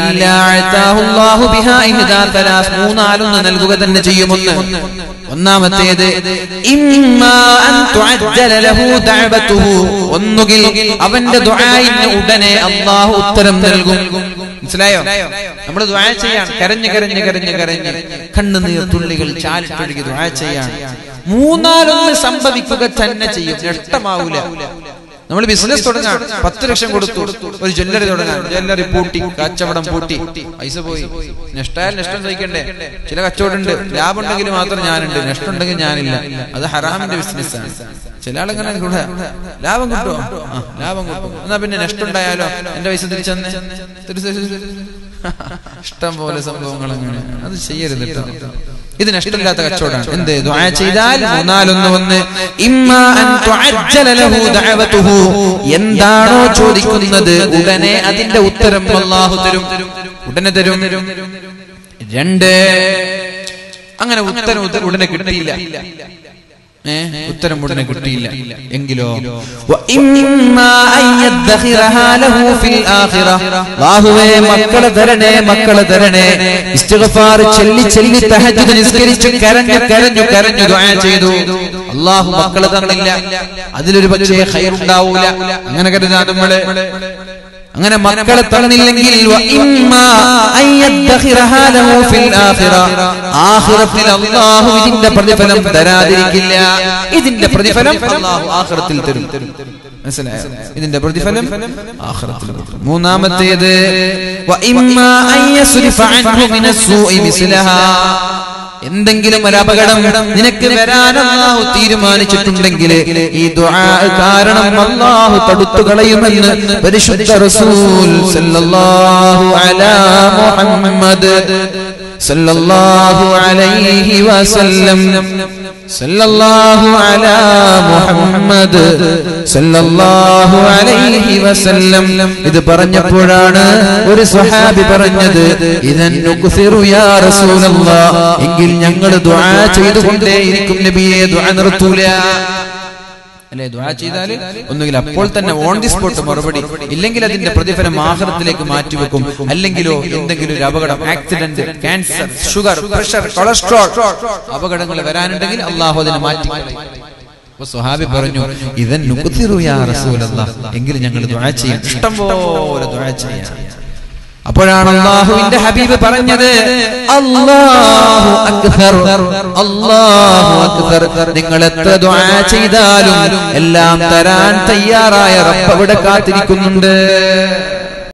ഇല്ലാ അഅതാഹു അല്ലാഹു ബിഹാ ഇഹ്ദാ തലാസ് മൂന്നാലൊന്ന് നൽകുക തന്നെ ചെയ്യുമെന്ന് ഒന്നാമത്തേത് ഇമ്മാ അൻ തുഅജ്ജല ലഹു ദഅവതുഹു ഒന്നുകിൽ അവന്റെ ദുആഇന് ഉടനെ അല്ലാഹു ഉത്തരം നൽകും മനസ്സിലായോ നമ്മൾ ദുആ ചെയ്യാൻ കരഞ്ഞ് കരഞ്ഞ് കരഞ്ഞ് കരഞ്ഞ് കണ്ണുനീർ തുള്ളികൾ ചാലിട്ടൊഴുകി ദുആ ചെയ്യാൻ മൂന്നാലൊന്ന് സംഭവിക്കുക തന്നെ ചെയ്യും നഷ്ടമാവൂല നമ്മൾ ബിസിനസ് തുടങ്ങാൻ പത്ത് ലക്ഷം കൊടുത്തു ഒരു ജ്വല്ലറി തുടങ്ങാൻ ജ്വല്ലറി പൂട്ടി കച്ചവടം പൂട്ടി പൈസ പോയി നഷ്ടമായാൽ നഷ്ടം സഹിക്കണ്ടേ ചില കച്ചവടം ഉണ്ട് ലാഭം ഉണ്ടെങ്കിൽ മാത്രം ഞാനുണ്ട് നഷ്ടം ഉണ്ടെങ്കിൽ ഞാനില്ല അത് ഹറാമിന്റെ ബിസിനസ് ആണ് ചില ആളെങ്ങനെ കൂടെ ലാഭം കിട്ടുമോ ആ, ലാഭം കിട്ടും എന്നാ പിന്നെ നഷ്ടം ഉണ്ടായാലോ എന്റെ പൈസ തിരിച്ചെന്ന് ഇഷ്ടം പോലെ സംഭവങ്ങൾ അങ്ങനെ അത് ചെയ്യരുത് കേട്ടോ ഇത് നഷ്ടമില്ലാത്ത കച്ചവടമാണ് എന്ത് ദുആ ചെയ്താൽ മൂന്നാലൊന്ന് ഒന്ന് ഇമ്മാ അൻ തുഅജ്ജല ലഹു ദഅവതുഹു എന്താണോ ചോദിക്കുന്നത് ഉടനെ അതിന്റെ ഉത്തരം അല്ലാഹു തരും ഉടനെ തരും രണ്ട് അങ്ങനെ ഉത്തരം ഉത്ത- ഉടനെ കിട്ടിയില്ല ഏ ഉത്തരം ഉടനെ കിട്ടിയില്ല എങ്കിലോ വഇമ്മാ അൻ യദ്ഖിറഹാ ലഹു ഫിൽ ആഖിറ അല്ലാഹുവേ മക്കളെ തരണേ മക്കളെ തരണേ ഇസ്തിഗ്ഫാർ ചൊല്ലി ചൊല്ലി തഹജ്ജുദ് നിസ്കരിച്ച് കരഞ്ഞു കരഞ്ഞു കരഞ്ഞു ദുആ ചെയ്തു അല്ലാഹു മക്കളെ തന്നില്ല അതിലൊരു പക്ഷേ ഖൈറുണ്ടാവൂല അങ്ങനെ കരുതാ നമ്മള് അങ്ങനെ മക്കളെ തന്നില്ലെങ്കിൽ വഇമ്മാ അൻ യദ്ഖിറഹാ ലഹു ഫിൽ ആഖിറ ആഖിറത്തിൽ അല്ലാഹു ഇതിന്റെ പ്രതിഫലം തരാതിരിക്കില്ല ഇതിന്റെ പ്രതിഫലം അല്ലാഹു ആഖിറത്തിൽ തരും മനസ്സിലായോ ഇതിന്റെ പ്രതിഫലം ആഖിറത്തിൽ തരും മൂന്നാമത്തേത് വഇമ്മാ അൻ യസ്രിഫ അൻഹു മിനസ്സൂഇ മിസ്ലഹാ എന്തെങ്കിലും ഒരു അപകടം നിനക്ക് വരാൻ അല്ലാഹു തീരുമാനിച്ചിട്ടുണ്ടെങ്കിൽ ഈ ദുആ കാരണം അല്ലാഹു തടുത്തു കളയുമെന്ന് പരിശുദ്ധ റസൂൽ സല്ലല്ലാഹു അലാ മുഹമ്മദ് സല്ലല്ലാഹു അലൈഹി വസല്ലം സല്ലല്ലാഹു അലാ മുഹമ്മദ് സല്ലല്ലാഹു അലൈഹി വസല്ലം ഇത് പറഞ്ഞപ്പോഴാണ് ഒരു സ്വഹാബി പറഞ്ഞത് ഇദൻ നുക്സിറു യാ റസൂലല്ലാഹ് എങ്കിൽ ഞങ്ങൾ ദുആ ചെയ്തുകൊണ്ടേയിരിക്കും നബിയെ ദുആ നിർത്തൂല അല്ലെ ദുആ ചെയ്താൽ ഒന്നുകിൽ അപ്പോൾ തന്നെ ഓൺ ദി സ്പോട്ട് മറുപടി ഇല്ലെങ്കിൽ അതിന്റെ പ്രതിഫലം ആഹ്റത്തിലേക്ക് മാറ്റിവെക്കും അല്ലെങ്കിലോ എന്തെങ്കിലും ഒരു അപകടം accident cancer sugar pressure cholesterol അപകടങ്ങൾ വരാനുണ്ടെങ്കിൽ അള്ളാഹു അതിനെ മാറ്റി അപ്പൊ സ്വഹാബി പറഞ്ഞു ഇതൻ നുക്തിറു യാ റസൂലല്ലാഹ് എങ്കിൽ ഞങ്ങൾ ദുആ ചെയ്യും ഇഷ്ടം പോലെ ദുആ ചെയ്യാം അപ്പോഴാണ് അള്ളാഹുവിന്റെ ഹബീബ് പറഞ്ഞത് അല്ലാഹു അക്ബർ അല്ലാഹു അക്ബർ നിങ്ങൾ എത്ര ദുആ ചെയ്താലും എല്ലാം തരാൻ തയ്യാറായ റബ്ബ് അവിടെ കാത്തിരിക്കുന്നുണ്ട്